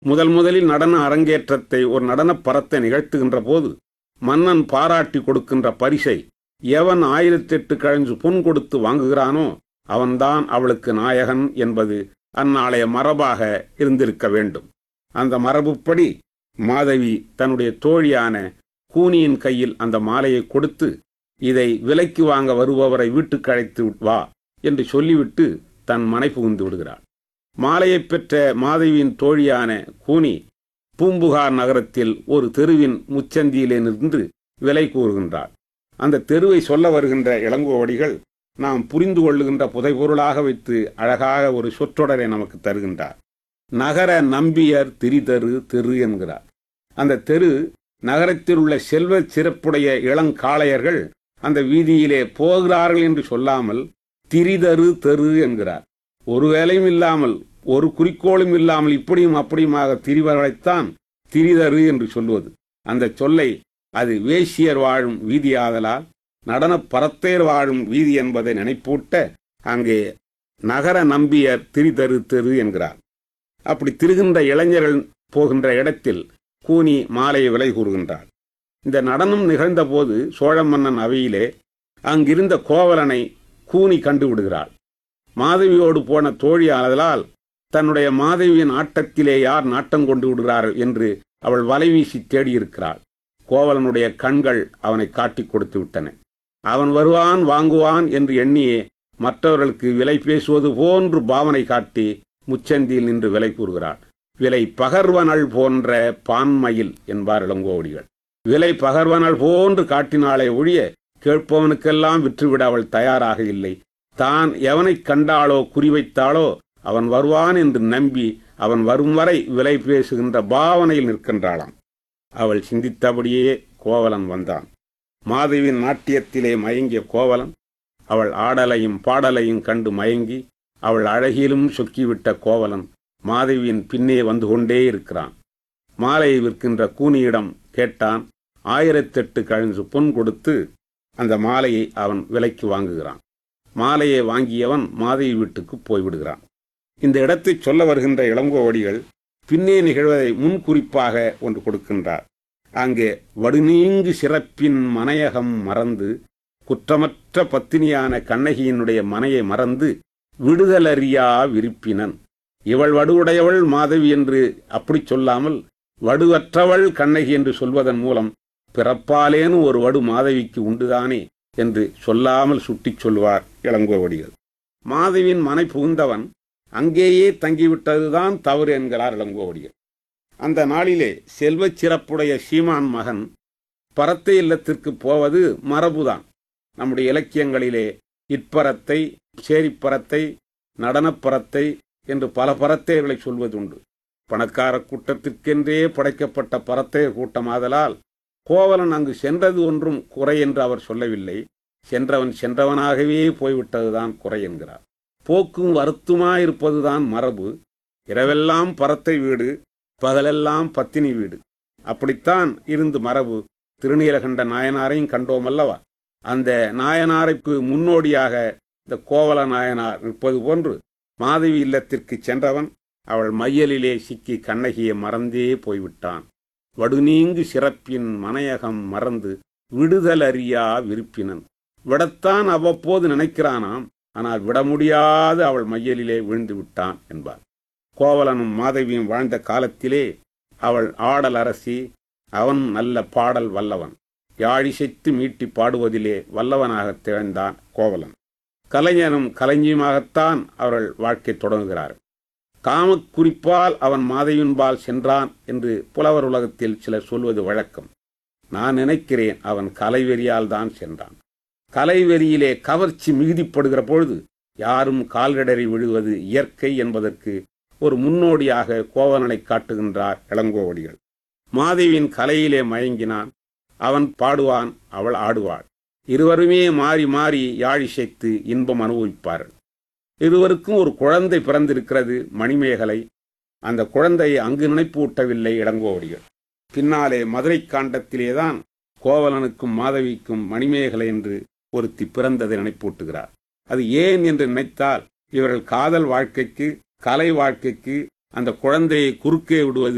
முதல் முதலில் நடன அரங்கேற்றத்தை ஒரு நடனப் பரத்தை நிகழ்த்துகின்ற போது மன்னன் பாராட்டி கொடுக்கின்ற பரிசை எவன் ஆயிரத்தெட்டு கழஞ்சு பொன் கொடுத்து வாங்குகிறானோ அவன்தான் அவளுக்கு நாயகன் என்பது அந்நாளைய மரபாக இருந்திருக்க வேண்டும் அந்த மரபுப்படி மாதவி தன்னுடைய தோழியான கூனியின் கையில் அந்த மாலையை கொடுத்து இதை விலைக்கு வாங்க வருபவரை வீட்டுக்கு அழைத்து வா என்று சொல்லிவிட்டு தன் மனை புகுந்து விடுகிறாள் மாலையைப் பெற்ற மாதவியின் தோழியான கூனி பூம்புகார் நகரத்தில் ஒரு தெருவின் முச்சந்தியிலே நின்று விலை கூறுகின்றாள் அந்த தெருவை சொல்ல வருகின்ற இளங்கோவடிகள் நாம் புரிந்து கொள்ளுகின்ற புதைபொருளாக வைத்து அழகாக ஒரு சொற்றொடரை நமக்கு தருகின்றார் நகர நம்பியர் திரிதரு தெரு என்கிறார் அந்த தெரு நகரத்தில் உள்ள செல்வ சிறப்புடைய இளங்காளையர்கள் அந்த வீதியிலே போகிறார்கள் என்று சொல்லாமல் திரிதரு தெரு என்கிறார் ஒரு வேலையும் இல்லாமல் ஒரு குறிக்கோளும் இல்லாமல் இப்படியும் அப்படியுமாக திரிவர்களைத்தான் திரிதரு என்று சொல்வது அந்த சொல்லை அது வேசியர் வாழும் வீதியாதலால் நடனப் பரத்தேர் வாழும் வீதி என்பதை நினைப்பூட்ட அங்கே நகர நம்பியர் திரிதரு தெரு என்கிறார் அப்படி திரிகின்ற இளைஞர்கள் போகின்ற இடத்தில் கூனி மாலையை விலை கூறுகின்றார் இந்த நடனம் நிகழ்ந்தபோது சோழ மன்னன் அவையிலே அங்கிருந்த கோவலனை கூனி கண்டுவிடுகிறாள் மாதவியோடு போன தோழி ஆனதலால் தன்னுடைய மாதவியின் ஆட்டத்திலே யார் நாட்டம் கொண்டு விடுகிறார்கள் என்று அவள் வலைவீசி தேடியிருக்கிறாள் கோவலனுடைய கண்கள் அவனை காட்டிக் கொடுத்து விட்டன அவன் வருவான் வாங்குவான் என்று எண்ணியே மற்றவர்களுக்கு விலை பேசுவது போன்று பாவனை காட்டி முச்சந்தியில் நின்று விலை கூறுகிறாள் விலை பகர்வனள் போன்ற பான்மையில் என்பார் இளங்கோவடிகள் விலை பகர்வனள் போன்று காட்டினாலே ஒழிய கேட்பவனுக்கெல்லாம் விற்றுவிட அவள் தயாராக இல்லை தான் எவனைக் கண்டாளோ குறிவைத்தாளோ அவன் வருவான் என்று நம்பி அவன் வரும் வரை விலை பேசுகின்ற பாவனையில் நிற்கின்றாளாம் அவள் சிந்தித்தபடியே கோவலன் வந்தான் மாதவியின் நாட்டியத்திலே மயங்கிய கோவலன் அவள் ஆடலையும் பாடலையும் கண்டு மயங்கி அவள் அழகிலும் சொக்கிவிட்ட கோவலன் மாதவியின் பின்னே வந்து கொண்டே இருக்கிறான் மாலையை விற்கின்ற கூனியிடம் கேட்டான் ஆயிரத்தெட்டு கழிஞ்சு பொன் கொடுத்து அந்த மாலையை அவன் விலைக்கு வாங்குகிறான் மாலையை வாங்கியவன் மாதவி வீட்டுக்கு போய்விடுகிறான் இந்த இடத்தை சொல்ல வருகின்ற இளங்கோவடிகள் பின்னே நிகழ்வதை முன்குறிப்பாக ஒன்று கொடுக்கின்றார் அங்கே வடுநீங்கு சிறப்பின் மனையகம் மறந்து குற்றமற்ற பத்தினியான கண்ணகியினுடைய மனையை மறந்து விடுதலறியா விருப்பினன் இவள் வடுவுடையவள் மாதவி என்று அப்படி சொல்லாமல் வடுவற்றவள் கண்ணகி என்று சொல்வதன் மூலம் பிறப்பாலேனு ஒரு வடு மாதவிக்கு உண்டுதானே என்று சொல்லாமல் சுட்டிச் சொல்வார் இளங்கோவடிகள் மாதவியின் மனை புகுந்தவன் அங்கேயே தங்கிவிட்டதுதான் தவறு என்கிறார் இளங்கோவடிகள் அந்த நாளிலே செல்வச் சிறப்புடைய சீமான் மகன் பரத்தை இல்லத்திற்கு போவது மரபுதான் நம்முடைய இலக்கியங்களிலே இற்பரத்தை சேரிப்பரத்தை நடனப்பரத்தை என்று பல பரத்தைகளை சொல்வதுண்டு பணக்கார கூட்டத்திற்கென்றே படைக்கப்பட்ட பரத்தைய கூட்டமாதலால் கோவலன் அங்கு சென்றது ஒன்றும் குறை என்று அவர் சொல்லவில்லை சென்றவன் சென்றவனாகவே போய்விட்டதுதான் குறை என்கிறார் போக்கும் வருத்துமாயிருப்பதுதான் மரபு இரவெல்லாம் பரத்தை வீடு பகலெல்லாம் பத்தினி வீடு அப்படித்தான் இருந்து மரபு திருநீலகண்ட நாயனாரையும் கண்டோம் அல்லவா அந்த நாயனாருக்கு முன்னோடியாக இந்த கோவல நாயனார் நிற்பது போன்று மாதவி இல்லத்திற்கு சென்றவன் அவள் மையலிலே சிக்கி கண்ணகியை மறந்தே போய்விட்டான் வடுநீங்கு சிறப்பின் மனையகம் மறந்து விடுதல் அறியா விருப்பினன் விடத்தான் அவ்வப்போது நினைக்கிறானாம் ஆனால் விட முடியாது அவள் மையலிலே விழுந்து விட்டான் என்பார் கோவலனும் மாதவியும் வாழ்ந்த காலத்திலே அவள் ஆடல் அரசி அவன் நல்ல பாடல் வல்லவன் யாழிசைத்து மீட்டி பாடுவதிலே வல்லவனாகத் திகழ்ந்தான் கோவலன் கலைஞனும் கலைஞியுமாகத்தான் அவர்கள் வாழ்க்கை தொடங்குகிறார் காமக் குறிப்பால் அவன் மாதையுன்பால் சென்றான் என்று புலவர் உலகத்தில் சிலர் சொல்வது வழக்கம் நான் நினைக்கிறேன் அவன் கலைவெறியால் தான் சென்றான் கலைவெறியிலே கவர்ச்சி மிகுதிப்படுகிற பொழுது யாரும் கால்கடறி விழுவது இயற்கை என்பதற்கு ஒரு முன்னோடியாக கோவலனை காட்டுகின்றார் இளங்கோவடிகள் மாதேவியின் கலையிலே மயங்கினான் அவன் பாடுவான் அவள் ஆடுவாள் இருவருமே மாறி மாறி யாழிசைத்து இன்பம் அனுபவிப்பார்கள் இருவருக்கும் ஒரு குழந்தை பிறந்திருக்கிறது மணிமேகலை அந்த குழந்தையை அங்கு நினைப்பூட்டவில்லை இளங்கோவடிகள் பின்னாலே மதுரை காண்டத்திலேதான் கோவலனுக்கும் மாதவிக்கும் மணிமேகலை என்று ஒருத்தி பிறந்ததை நினைப்பூட்டுகிறார் அது ஏன் என்று நினைத்தால் இவர்கள் காதல் வாழ்க்கைக்கு கலை வாழ்க்கைக்கு அந்த குழந்தையை குறுக்கே விடுவது